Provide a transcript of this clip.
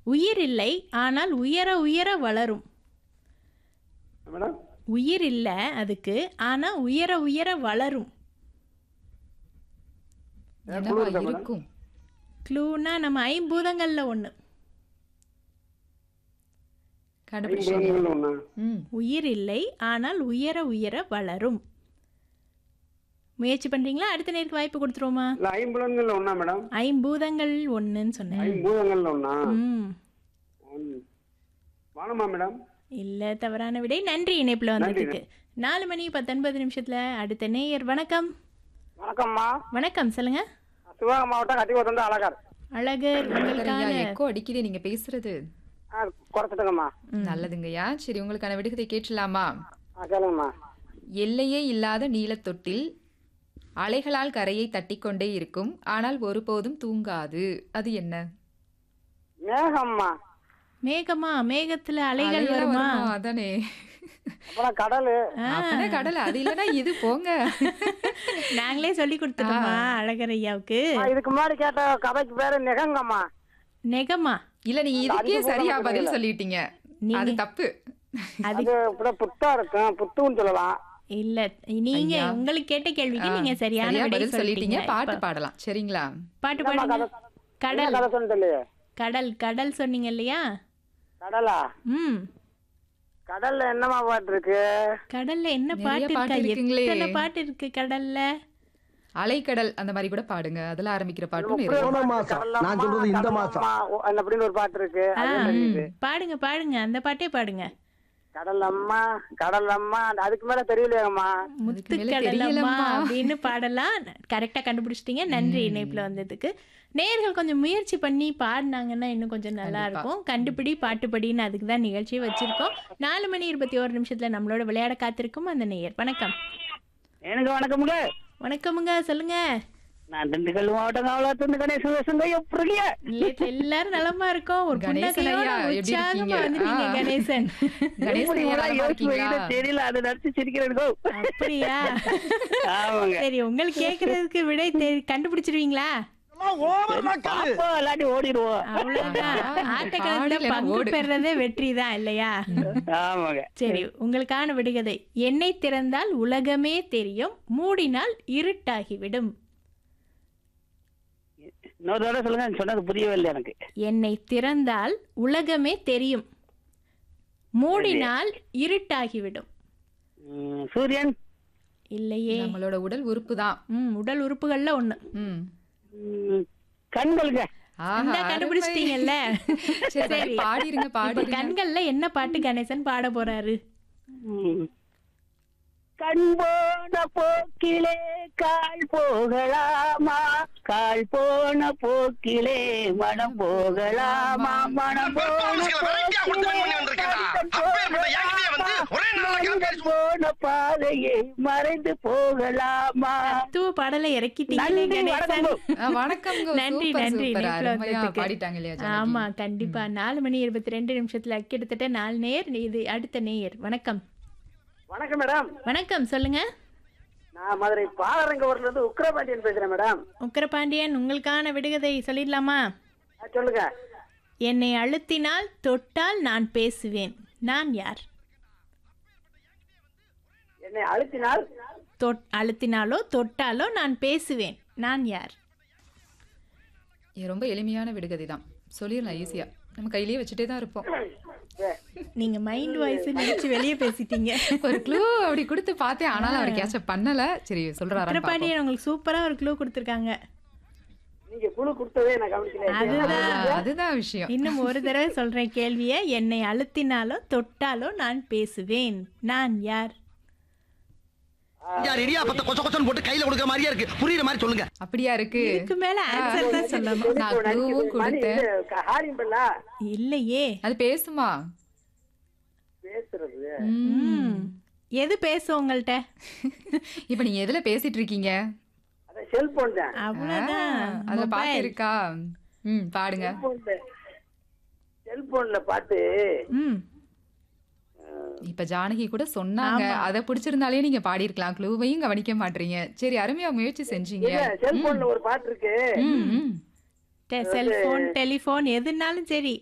உயிர் இல்லை ஆனால் உயர உயர வளரும் மேடம் உயிர் இல்லை அதுக்கு ஆனால் உயர உயர வளரும் என்னவா இருக்கும் க்ளூனா நம்ம ஐம்பூதங்களில் ஒன்று கண்டுபிடிச்சீங்க ஐம்புலன்கள் ஒண்ணா ம் உயிர் இல்லை ஆனால் உயர உயர வளரும் முயற்சி பண்ணுறீங்களா அடுத்த நேருக்கு வாய்ப்பு கொடுத்துருவோமா இல்ல ஐம்புலன்கள் ஒண்ணா மேடம் ஐம்பூதங்கள் ஒன்றுன்னு சொன்னேன் ஐம்பூதங்கள் ஒண்ணா ம் ம். வானமா மேடம் இல்லை தவறான விடை நன்றி இணைப்பில் வந்ததுக்கு நாலு மணி பத்தொன்பது நிமிஷத்தில் அடுத்த நேயர் வணக்கம் வணக்கம்மா வணக்கம் சொல்லுங்க சிவகங்கை மாவட்டம் கட்டிவத்தந்து அழகர் அழகர் உங்களுக்கான ஐயா எக்கோ அடிக்குதே நீங்க பேசுறது குறைச்சிட்டுங்கம்மா நல்லதுங்கய்யா சரி உங்களுக்கான விடுகதை கேட்டலாமா கேளுங்கம்மா எல்லையே இல்லாத நீலத்தொட்டில் அலைகளால் கரையை தட்டிக்கொண்டே இருக்கும் ஆனால் ஒருபோதும் தூங்காது அது என்ன மேகம்மா மேகமா மேகத்துல அலைகள் அலைகளா வருமா வருமா? அதானே அப்புறம் கடல் அப்பனா கடல் அது இல்லனா இது போங்க நாங்களே சொல்லி கொடுத்துட்டோமா அழகர் ஐயாவுக்கு இதுக்கு முன்னாடி கேட்ட கதைக்கு பேரு நிகங்கம்மா நெகமா இல்ல நீங்க இதுக்கே அஞ்சு சரியா போடாம பதில் தெரியல. சொல்லிட்டீங்க நீங்க- அது தப்பு அது அது இப்ப புத்தா இருக்கும் புத்துன்னு சொல்லலாம் இல்ல நீங்க ஐயா. உங்களுக்கு கேட்ட கேள்விக்கு நீங்க சரியான சரியா விடை பதில் சொல்லிட்டீங்க சொல்லிட்டீங்க பாட்டு இப்ப பாடலாம் சரிங்களா பாட்டு என்னம்மா பாடுங்க கதை? கடல் என்ன கதை சொன்னது இல்லையே கடல் கடல் சொன்னீங்க இல்லையா கடலா ம் கடல்ல என்னமா பாட்டு இருக்கு கடல்ல என்ன நிறைய பாட்டு பாட்டு இருக்கா இருக்குங்களே. எத்தனை பாட்டு இருக்கு கடல்ல அலைக்கடல் அந்த மாதிரி கூட பாடுங்க அதுல ஆரம்பிக்கிற பாட்டும் இப்படி இருக்கு ஒரு போன பாட்டு, மாசம். கடலம்மா, நான் சொல்றது இந்த கடலம்மா, மாசம். ஓ, அந்த அப்படின்னு ஒரு பாட்டு இருக்கு ஆ, அது தெரியுது பாடுங்க பாடுங்க அந்த பாட்டே பாடுங்க கடல் அம்மா கடல் அம்மா அதுக்கு மேல தெரியலையாங்கம்மா முத்து மேல கடலம்மா தெரியலம்மா. அப்படின்னு பாடலாம் கரெக்டா கண்டுபிடிச்சிட்டீங்க நன்றி இணைப்புல வந்ததுக்கு நேர்கள் கொஞ்சம் முயற்சி பண்ணி பாடினாங்கன்னா இன்னும் கொஞ்சம் நல்லா கண்டிப்பா. இருக்கும் கண்டுபிடி பாட்டுப்படின்னு அதுக்கு தான் நிகழ்ச்சி வச்சிருக்கோம் நாலு மணி இருபத்தி ஒரு நிமிஷத்துல நம்மளோட விளையாட காத்திருக்கும் அந்த நேயர் வணக்கம் எனக்கு வணக்கமுங்க வணக்கமுங்க சொல்லுங்க நான் திண்டுக்கல் மாவட்டம் காவலாத்திருந்து கணேச பேசுங்க எப்படி நேத்து எல்லாரும் நலமா இருக்கோம் ஒரு கணேசன் புன்னகையோட ஐயா, எப்படி உற்சாகமா இருக்கீங்க? வந்துட்டீங்க ஆ. கணேசன் கணேசன் ஐயா நலமா இருக்கீங்களா? தெரியல அதை நடிச்சு சிரிக்கிறேன் அப்படியா ஆமாங்க சரி உங்களுக்கு கேக்குறதுக்கு விடை தெரி- கண்டுபிடிச்சிருவீங்களா பாப்போம் இல்லாட்டி ஓடிடுவோம் அவ்வளவுதான் ஆ, ஆட்டக்காரத்துல பாடல பங்கு ஓடு. பெறதே வெற்றி தான் இல்லையா ஆமாங்க சரி உங்களுக்கான விடுகதை என்னை திறந்தால் உலகமே தெரியும் மூடினால் இருட்டாகிவிடும் இன்னொரு தடவை சொல்லுங்க சொன்னது புரியவே இல்லை எனக்கு என்னை திறந்தால் உலகமே தெரியும் மூடினால் இருட்டாகிவிடும் ம், சூரியன் இல்லையே நம்மளோட உடல் உறுப்பு தான் ம் உடல் உறுப்புகள்ல ஒண்ணு ம் ம், கண்களுங்க ஆஹா, இந்த அருமை. கண்டுபிடிச்சிட்டீங்கல்ல சரி, சரி, பாடிருங்க இப்ப பாடிருங்க கண்கள்ல என்ன பாட்டு கணேசன் பாட போறாரு ம். கண் போன போக்கிலே கால் போகலாமா கால் போன போக்கிலே மனம் போகலாமா மனம் போன போக்கிலே மனிதன் போன பாதையை மறைந்து போகலாமா தத்துவ பாடலை இறக்கிட்டீங்களே நன்றி, கணேசன் வணக்கம். ஆ, வணக்கம்ங்க நன்றி சூப்பர், நன்றி சூப்பர். இணைப்புல அருமையா வந்ததுக்கு. பாடிட்டாங்க இல்லையா ஜானகி? ஆமா கண்டிப்பா நாலு மணி இருபத்தி ரெண்டு நிமிஷத்துல கிட்டத்தட்ட நாலு நேயர் இது அடுத்த நேயர் வணக்கம் வணக்கம் மேடம் வணக்கம் சொல்லுங்க நான் மதுரை பாலரங்கவரத்துல இருந்து உக்ரபாண்டியன் பேசுறேன் மேடம் உக்கரபாண்டியன் உங்களுக்கான விடுகதை சொல்லிடலாமா ஆ, சொல்லுங்க என்னை அழுத்தினால் தொட்டால் நான் பேசுவேன் நான் யார் என்னை அழுத்தினால் தொட் அழுத்தினாலோ தொட்டாலோ நான் பேசுவேன் நான் யார் இது ரொம்ப எளிமையான விடுகதை தான் சொல்லிடலாம் ஈஸியா நம்ம கையிலேயே வச்சுட்டே தான் இருப்போம் நீங்க மைண்ட் வாய்ஸ் நினைச்சு வெளியே பேசிட்டீங்க ஒரு க்ளூ அப்படி கொடுத்து பார்த்தேன் ஆனாலும் அவர் கேட்ச பண்ணல சரி சொல்றாரு உக்கரபாண்டியன் உங்களுக்கு சூப்பரா ஒரு க்ளூ கொடுத்துருக்காங்க நீங்க குழு கொடுத்ததே நான் கவனிக்கல அதுதான் அதுதான் விஷயம் இன்னும் ஒரு தடவை சொல்றேன் கேள்வியை என்னை அழுத்தினாலோ தொட்டாலோ நான் பேசுவேன் நான் யார் யார் இடியாப்பத்தை கொச்ச கொச்சன்னு போட்டு கையில கொடுக்குற மாதிரியா இருக்கு புரியுற மாதிரி சொல்லுங்க அப்படியா இருக்கு இதுக்கு மேல ஆன்சர் தான் சொல்லணும் நான் க்ளூவும் கொடுத்தேன் ஹாரிம்பல்லா இல்லையே அது பேசுமா பேசுறது ம். எது பேசும் உங்கள்கிட்ட இப்ப நீங்க எதுல பேசிட்டு இருக்கீங்க அதான் செல்போன் தான் அவ்வளவுதான் அதுல பாட்டு மொபைல் இருக்கா ம் பாடுங்க செல்போன்ல செல்போன்ல பாட்டு ம் இப்ப ஜானகி கூட சொன்னாங்க அத பிடிச்சிருந்தாலே நீங்க பாடியிருக்கலாம் க்ளூவையும் கவனிக்க மாட்டீங்க சரி அருமையா முயற்சி செஞ்சீங்க இல்ல செல்போன்ல ஒரு பாட்டு இருக்கு ம், ம். செல்போன் டெலிஃபோன் எதுனாலும் சரி